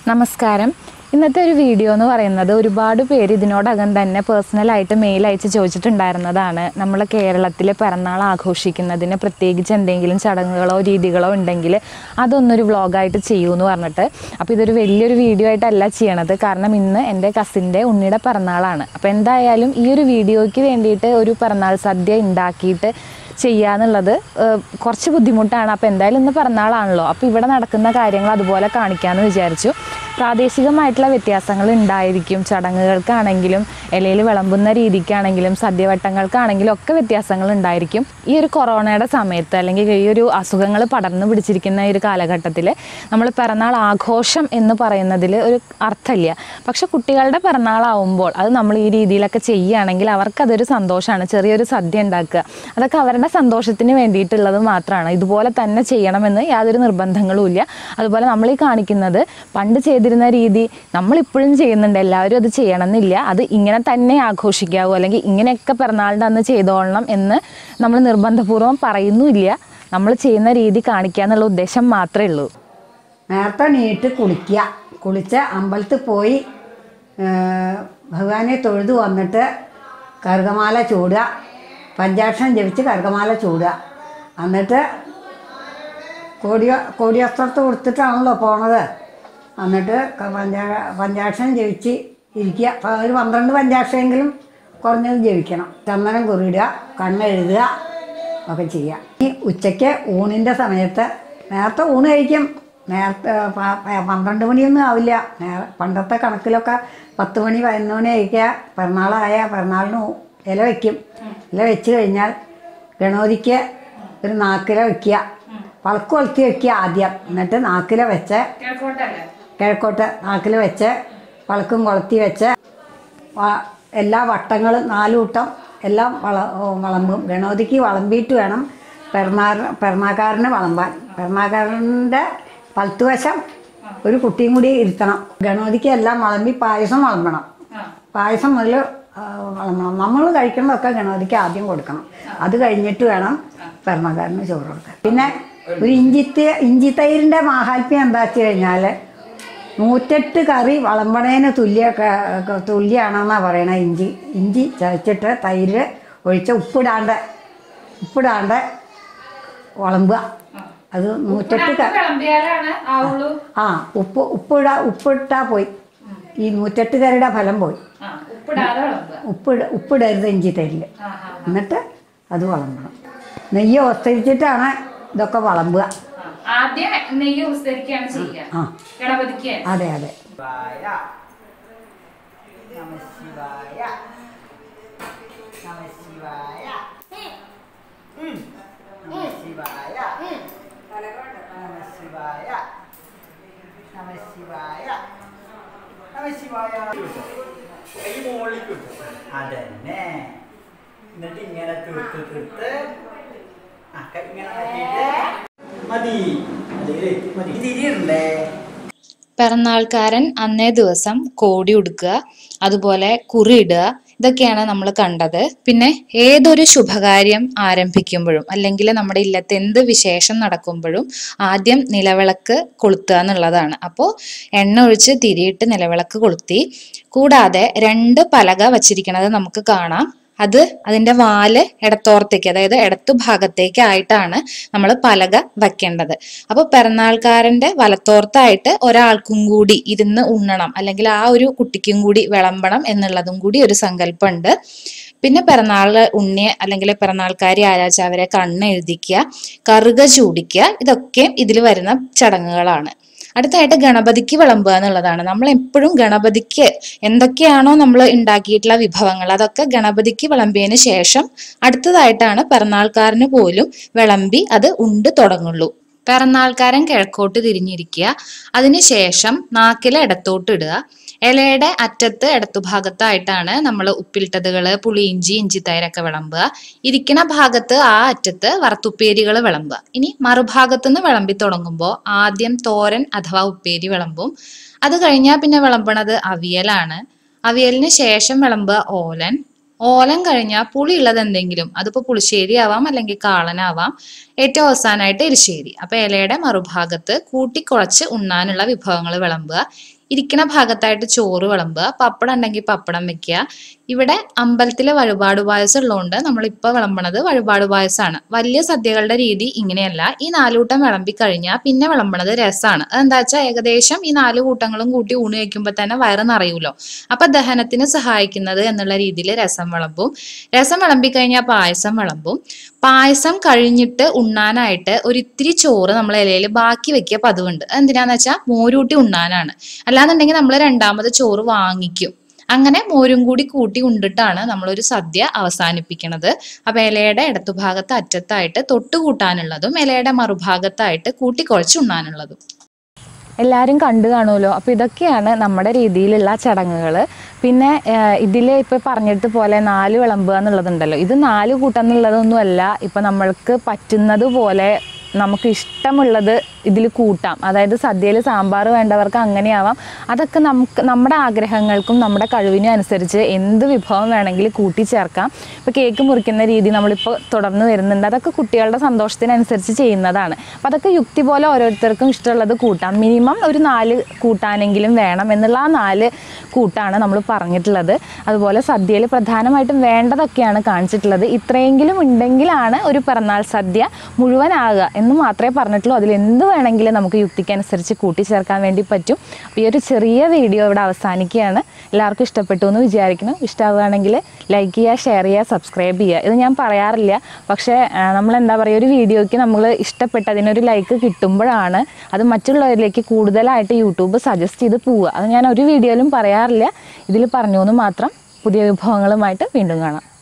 നമസ്കാരം ഇന്നത്തെ ഒരു വീഡിയോ എന്ന് പറയുന്നത് ഒരുപാട് പേര് ഇതിനോടകം തന്നെ പേഴ്സണലായിട്ട് മെയിൽ അയച്ച് ചോദിച്ചിട്ടുണ്ടായിരുന്നതാണ് നമ്മൾ കേരളത്തിൽ പിറന്നാൾ ആഘോഷിക്കുന്നതിന് പ്രത്യേകിച്ച് എന്തെങ്കിലും ചടങ്ങുകളോ രീതികളോ ഉണ്ടെങ്കിൽ അതൊന്നൊരു വ്ളോഗായിട്ട് ചെയ്യൂ എന്ന് പറഞ്ഞിട്ട് അപ്പോൾ ഇതൊരു വലിയൊരു വീഡിയോ ആയിട്ടല്ല ചെയ്യണത് കാരണം ഇന്ന് എൻ്റെ കസിൻ്റെ ഉണ്ണിയുടെ പിറന്നാളാണ് അപ്പോൾ എന്തായാലും ഈ ഒരു വീഡിയോയ്ക്ക് വേണ്ടിയിട്ട് ഒരു പിറന്നാൾ സദ്യ ഉണ്ടാക്കിയിട്ട് ചെയ്യാന്നുള്ളത് ഏഹ്, കുറച്ച് ബുദ്ധിമുട്ടാണ് അപ്പോൾ എന്തായാലും ഇന്ന് പിറന്നാളാണല്ലോ അപ്പോൾ ഇവിടെ നടക്കുന്ന കാര്യങ്ങൾ അതുപോലെ കാണിക്കാമെന്ന് വിചാരിച്ചു പ്രാദേശികമായിട്ടുള്ള വ്യത്യാസങ്ങൾ ഉണ്ടായിരിക്കും ചടങ്ങുകൾക്കാണെങ്കിലും ഇലയിൽ വിളമ്പുന്ന രീതിക്കാണെങ്കിലും സദ്യവട്ടങ്ങൾക്കാണെങ്കിലും ഒക്കെ വ്യത്യാസങ്ങൾ ഉണ്ടായിരിക്കും ഈ ഒരു കൊറോണയുടെ സമയത്ത് അല്ലെങ്കിൽ ഈ ഒരു അസുഖങ്ങൾ പടർന്നു പിടിച്ചിരിക്കുന്ന ഈ ഒരു കാലഘട്ടത്തിൽ നമ്മൾ പിറന്നാൾ ആഘോഷം എന്ന് പറയുന്നതിൽ ഒരു അർത്ഥമില്ല പക്ഷെ കുട്ടികളുടെ പിറന്നാളാവുമ്പോൾ അത് നമ്മൾ ഈ രീതിയിലൊക്കെ ചെയ്യുകയാണെങ്കിൽ അവർക്കതൊരു സന്തോഷമാണ് ചെറിയൊരു സദ്യ ഉണ്ടാക്കുക അതൊക്കെ അവരുടെ സന്തോഷത്തിന് വേണ്ടിയിട്ടുള്ളത് മാത്രമാണ് ഇതുപോലെ തന്നെ ചെയ്യണമെന്ന് യാതൊരു നിർബന്ധങ്ങളും ഇല്ല അതുപോലെ നമ്മൾ ഈ കാണിക്കുന്നത് പണ്ട് ചെയ്തിരുന്ന രീതി നമ്മളിപ്പോഴും ചെയ്യുന്നുണ്ട് എല്ലാവരും അത് ചെയ്യണമെന്നില്ല അത് ഇങ്ങനെ തന്നെ ആഘോഷിക്കാവൂ അല്ലെങ്കിൽ ഇങ്ങനെയൊക്കെ പിറന്നാളിൻ്റെ അന്ന് ചെയ്തോളണം എന്ന് നമ്മൾ നിർബന്ധപൂർവ്വം പറയുന്നുമില്ല നമ്മൾ ചെയ്യുന്ന രീതി കാണിക്കുക എന്നുള്ള ഉദ്ദേശം മാത്രമേ ഉള്ളൂ നേരത്തെ നീട്ട് കുളിക്കുക കുളിച്ച് അമ്പലത്തിൽ പോയി ആ, ഭഗവാനെ തൊഴുതു വന്നിട്ട് കറുകമാല ചൂടുക പഞ്ചാക്ഷം ജപിച്ച് കറുകമാല ചൂടുക എന്നിട്ട് കോടി കോടിയസ്ത്രത്ത് കൊടുത്തിട്ടാണല്ലോ പോണത് എന്നിട്ട് ക- പഞ്ചാ പഞ്ചാക്ഷം ജപിച്ച് ഇരിക്കുക അപ്പോൾ ഒരു പന്ത്രണ്ട് പഞ്ചാക്ഷമെങ്കിലും കുറഞ്ഞത് ജപിക്കണം ചന്ദനം കുറിയിടുക കണ്ണെഴുതുക ഒക്കെ ചെയ്യുക ഈ ഉച്ചയ്ക്ക് ഊണിൻ്റെ സമയത്ത് നേരത്തെ ഊണ് കഴിക്കും നേരത്തെ പ- പ- പന്ത്രണ്ട് മണിയൊന്നും ആവില്ല നേ- പണ്ടത്തെ കണക്കിലൊക്കെ പത്ത് മണി പതിനൊന്ന് മണി കഴിക്കുക പിറന്നാളായ പിറന്നാളിന് ഊ- ഇല വയ്ക്കും ഇല വെച്ച് കഴിഞ്ഞാൽ ഗണപതിക്ക് ഒരു നാക്കില വയ്ക്കുക വളക്ക് കൊളുത്തി വയ്ക്കുക ആദ്യം എന്നിട്ട് നാക്കില വെച്ച് കിഴക്കോട്ട് നാക്കിൽ വെച്ച് വളക്കും കൊളുത്തി വെച്ച് വ- എല്ലാ വട്ടങ്ങളും നാല് കൂട്ടം എല്ലാം വള ഓ, വളമ്പും ഗണപതിക്ക് വളമ്പിയിട്ട് വേണം പിറന്നാർ പിറന്നാക്കാരന് വളമ്പാൻ പിറന്നാക്കാരൻ്റെ പൽത്തുവശം ഒരു കുട്ടിയും കൂടി ഇരുത്തണം ഗണപതിക്ക് എല്ലാം വളമ്പി പായസം വളമ്പണം പായസം മുതൽ വളമ്പണം നമ്മൾ കഴിക്കുന്നതൊക്കെ ഗണപതിക്ക് ആദ്യം കൊടുക്കണം അത് കഴിഞ്ഞിട്ട് വേണം പിറന്നാക്കാരന് ചോറ് കൊടുക്കാൻ പിന്നെ ഒരു ഇഞ്ചിത്തെ ഇഞ്ചിത്തൈരിൻ്റെ മാഹാത്മ്യം എന്താ വെച്ച് കഴിഞ്ഞാൽ നൂറ്റെട്ട് കറി വളമ്പണേന് തുല്യ ക- തുല്യാണെന്നാണ് പറയണ ഇഞ്ചി ഇഞ്ചി ചതച്ചിട്ട് തൈര് ഒഴിച്ച് ഉപ്പിടാണ്ട് ഉപ്പിടാണ്ട് വളമ്പുക അത് നൂറ്റെട്ട് ക വിളമ്പിയാലാണ് ആവുള്ളൂ ആ ഉപ്പ് ഉപ്പിടാ ഉപ്പിട്ടാ പോയി ഈ നൂറ്റെട്ട് കറിയുടെ ഫലം പോയി ആ ഉപ്പിടാതെ വിളമ്പുക ഉപ്പിട ഉപ്പിടരുത് ഇഞ്ചി തൈരിൽ ആ ആ എന്നിട്ട് അത് വളമ്പണം നെയ്യ് ഒസ്തരിച്ചിട്ടാണ് ഇതൊക്കെ വളമ്പുക ആ. ആദ്യം നെയ്യ് ഉസ്തരിക്കുകയാണ് ചെയ്യുക ആ ഗണപതിക്ക് അതെ അതെ ശിവായ നമ ശിവായ നമ ശിവായ ഉം. നമ ശിവായ നമ ശിവായ നമ ശിവായ നമ ശിവായ കൈ മുകളിലേക്ക് കിട്ടും അതന്നെ എന്നിട്ട് ഇങ്ങനെ തീർത്ത് തീർത്ത് ആ കൈ ഇങ്ങനെ ആക്കിയിട്ട് മതി അതിൽ മതി തിരിയുണ്ടേ പിറന്നാൾക്കാരൻ അന്നേ ദിവസം കോടി ഉടുക്കുക അതുപോലെ കുറിയിടുക ഇതൊക്കെയാണ് നമ്മൾ കണ്ടത് പിന്നെ ഏതൊരു ശുഭകാര്യം ആരംഭിക്കുമ്പോഴും അല്ലെങ്കിൽ നമ്മുടെ ഇല്ലത്ത് എന്ത് വിശേഷം നടക്കുമ്പോഴും ആദ്യം നിലവിളക്ക് കൊളുത്തുക എന്നുള്ളതാണ് അപ്പോൾ എണ്ണ ഒഴിച്ച് തിരിയിട്ട് നിലവിളക്ക് കൊളുത്തി കൂടാതെ രണ്ട് പലക വച്ചിരിക്കുന്നത് നമുക്ക് കാണാം അത് അതിന്റെ വാല് ഇടത്തോർത്തേക്ക് അതായത് ഇടത്തു ഭാഗത്തേക്ക് ആയിട്ടാണ് നമ്മൾ പലക വയ്ക്കേണ്ടത് അപ്പോൾ പിറന്നാൾക്കാരന്റെ വലത്തോർത്തായിട്ട് ഒരാൾക്കും കൂടി ഇരുന്ന് ഉണ്ണണം അല്ലെങ്കിൽ ആ ഒരു കുട്ടിക്കും കൂടി വിളമ്പണം എന്നുള്ളതും കൂടി ഒരു സങ്കല്പമുണ്ട് പിന്നെ പിറന്നാൾ ഉണ്ണിയെ അല്ലെങ്കിൽ പിറന്നാൾക്കാരി ആരാച്ച അവരെ കണ്ണ് എഴുതിക്കുക കറുക ചൂടിക്കുക ഇതൊക്കെ ഇതിൽ വരുന്ന ചടങ്ങുകളാണ് അടുത്തായിട്ട് ഗണപതിക്ക് വിളമ്പുക എന്നുള്ളതാണ് നമ്മൾ എപ്പോഴും ഗണപതിക്ക് എന്തൊക്കെയാണോ നമ്മൾ ഉണ്ടാക്കിയിട്ടുള്ള വിഭവങ്ങൾ അതൊക്കെ ഗണപതിക്ക് വിളമ്പിയതിന് ശേഷം അടുത്തതായിട്ടാണ് പിറന്നാൾക്കാരന് പോലും വിളമ്പി അത് ഉണ്ട് തുടങ്ങുള്ളൂ പിറന്നാൾക്കാരൻ കിഴക്കോട്ട് തിരിഞ്ഞിരിക്കുക അതിനുശേഷം നാക്കിലെ ഇടത്തോട്ട് ഇടുക ഇലയുടെ അറ്റത്ത് ഇടത്തു ഭാഗത്തായിട്ടാണ് നമ്മൾ ഉപ്പിലിട്ടതുകള് പുളിയിഞ്ചി ഇഞ്ചിത്തൈരൊക്കെ വിളമ്പുക ഇരിക്കുന്ന ഭാഗത്ത് ആ അറ്റത്ത് വറുത്തുപ്പേരികൾ വിളമ്പുക ഇനി മറുഭാഗത്തു നിന്ന് വിളമ്പി തുടങ്ങുമ്പോൾ ആദ്യം തോരൻ അഥവാ ഉപ്പേരി വിളമ്പും അത് കഴിഞ്ഞാൽ പിന്നെ വിളമ്പണത് അവിയലാണ് അവിയലിന് ശേഷം വിളമ്പുക ഓലൻ ഓലം കഴിഞ്ഞാൽ പുളിയുള്ളത് എന്തെങ്കിലും അതിപ്പോൾ പുളിശ്ശേരി ആവാം അല്ലെങ്കിൽ കാളനാവാം ഏറ്റവും അവസാനമായിട്ട് എരിശ്ശേരി അപ്പൊ ഇലയുടെ മറുഭാഗത്ത് കൂട്ടിക്കുഴച്ച് ഉണ്ണാനുള്ള വിഭവങ്ങൾ വിളമ്പുക ഇരിക്കണ ഭാഗത്തായിട്ട് ചോറ് വിളമ്പുക പപ്പടം ഉണ്ടെങ്കിൽ പപ്പടം വെക്കുക ഇവിടെ അമ്പലത്തിലെ വഴിപാട് പായസം ഉള്ളതുകൊണ്ട് നമ്മളിപ്പോൾ വിളമ്പണത് വഴിപാട് പായസമാണ് വലിയ സദ്യകളുടെ രീതി ഇങ്ങനെയല്ല ഈ നാലുകൂട്ടം വിളമ്പി കഴിഞ്ഞാൽ പിന്നെ വിളമ്പണത് രസമാണ് അതെന്താ വെച്ചാൽ ഏകദേശം ഈ നാല് കൂട്ടങ്ങളും കൂട്ടി ഊണ് വയ്ക്കുമ്പോൾ തന്നെ വയറ് നിറയുമല്ലോ അപ്പൊ ദഹനത്തിന് സഹായിക്കുന്നത് എന്നുള്ള രീതിയിൽ രസം വിളമ്പും രസം വിളമ്പി കഴിഞ്ഞാൽ പായസം വിളമ്പും പായസം കഴിഞ്ഞിട്ട് ഉണ്ണാനായിട്ട് ഒരിത്തിരി ചോറ് നമ്മൾ ഇലയിൽ ബാക്കി വെക്കുക പതിവുണ്ട് എന്തിനാന്ന് വെച്ചാൽ മോരൂട്ടി ഉണ്ണാനാണ് അല്ലാന്നുണ്ടെങ്കിൽ നമ്മൾ രണ്ടാമത് ചോറ് വാങ്ങിക്കും അങ്ങനെ മോരും കൂടി കൂട്ടി ഉണ്ടിട്ടാണ് നമ്മളൊരു സദ്യ അവസാനിപ്പിക്കുന്നത് അപ്പൊ ഇലയുടെ ഇടത്തുഭാഗത്ത് അറ്റത്തായിട്ട് തൊട്ട് കൂട്ടാനുള്ളതും ഇലയുടെ മറുഭാഗത്തായിട്ട് കൂട്ടിക്കുഴച്ച് ഉണ്ണാനുള്ളതും എല്ലാവരും കണ്ടു കാണുമല്ലോ അപ്പോൾ ഇതൊക്കെയാണ് നമ്മുടെ രീതിയിലുള്ള ചടങ്ങുകൾ പിന്നെ ഇതിൽ ഇപ്പോൾ പറഞ്ഞിട്ട് പോലെ നാല് വിളമ്പുക എന്നുള്ളതുണ്ടല്ലോ ഇത് നാല് കൂട്ടം എന്നുള്ളതൊന്നുമല്ല ഇപ്പം നമ്മൾക്ക് പറ്റുന്നത് പോലെ നമുക്ക് ഇഷ്ടമുള്ളത് ഇതിൽ കൂട്ടാം അതായത് സദ്യയിൽ സാമ്പാർ വേണ്ടവർക്ക് അങ്ങനെയാവാം അതൊക്കെ നമുക്ക് നമ്മുടെ ആഗ്രഹങ്ങൾക്കും നമ്മുടെ കഴിവിനും അനുസരിച്ച് എന്ത് വിഭവം വേണമെങ്കിലും കൂട്ടിച്ചേർക്കാം ഇപ്പോൾ കേക്ക് മുറിക്കുന്ന രീതി നമ്മളിപ്പോൾ തുടർന്ന് വരുന്നുണ്ട് അതൊക്കെ കുട്ടികളുടെ സന്തോഷത്തിനനുസരിച്ച് ചെയ്യുന്നതാണ് അപ്പോൾ അതൊക്കെ യുക്തി പോലെ ഓരോരുത്തർക്കും ഇഷ്ടമുള്ളത് കൂട്ടാം മിനിമം ഒരു നാല് കൂട്ടാനെങ്കിലും വേണം എന്നുള്ള ആ നാല് കൂട്ടാണ് നമ്മൾ പറഞ്ഞിട്ടുള്ളത് അതുപോലെ സദ്യയിൽ പ്രധാനമായിട്ടും വേണ്ടതൊക്കെയാണ് കാണിച്ചിട്ടുള്ളത് ഇത്രയെങ്കിലും ഉണ്ടെങ്കിലാണ് ഒരു പിറന്നാൾ സദ്യ മുഴുവനാകുക എന്ന് മാത്രമേ പറഞ്ഞിട്ടുള്ളൂ അതിൽ എന്ത് വേണമെങ്കിലും നമുക്ക് യുക്തിക്കനുസരിച്ച് കൂട്ടിച്ചേർക്കാൻ വേണ്ടി പറ്റും അപ്പോൾ ഈ ഒരു ചെറിയ വീഡിയോ ഇവിടെ അവസാനിക്കുകയാണ് എല്ലാവർക്കും ഇഷ്ടപ്പെട്ടു എന്ന് വിചാരിക്കുന്നു ഇഷ്ടമാവുകയാണെങ്കിൽ ലൈക്ക് ചെയ്യുക ഷെയർ ചെയ്യുക സബ്സ്ക്രൈബ് ചെയ്യുക ഇത് ഞാൻ പറയാറില്ല പക്ഷേ നമ്മൾ എന്താ പറയുക ഒരു വീഡിയോയ്ക്ക് നമ്മൾ ഇഷ്ടപ്പെട്ട് അതിനൊരു ലൈക്ക് കിട്ടുമ്പോഴാണ് അത് മറ്റുള്ളവരിലേക്ക് കൂടുതലായിട്ട് യൂട്യൂബ് സജസ്റ്റ് ചെയ്ത് പോവുക അത് ഞാൻ ഒരു വീഡിയോയിലും പറയാറില്ല ഇതിൽ പറഞ്ഞു എന്ന് മാത്രം പുതിയ വിഭവങ്ങളുമായിട്ട് വീണ്ടും കാണാം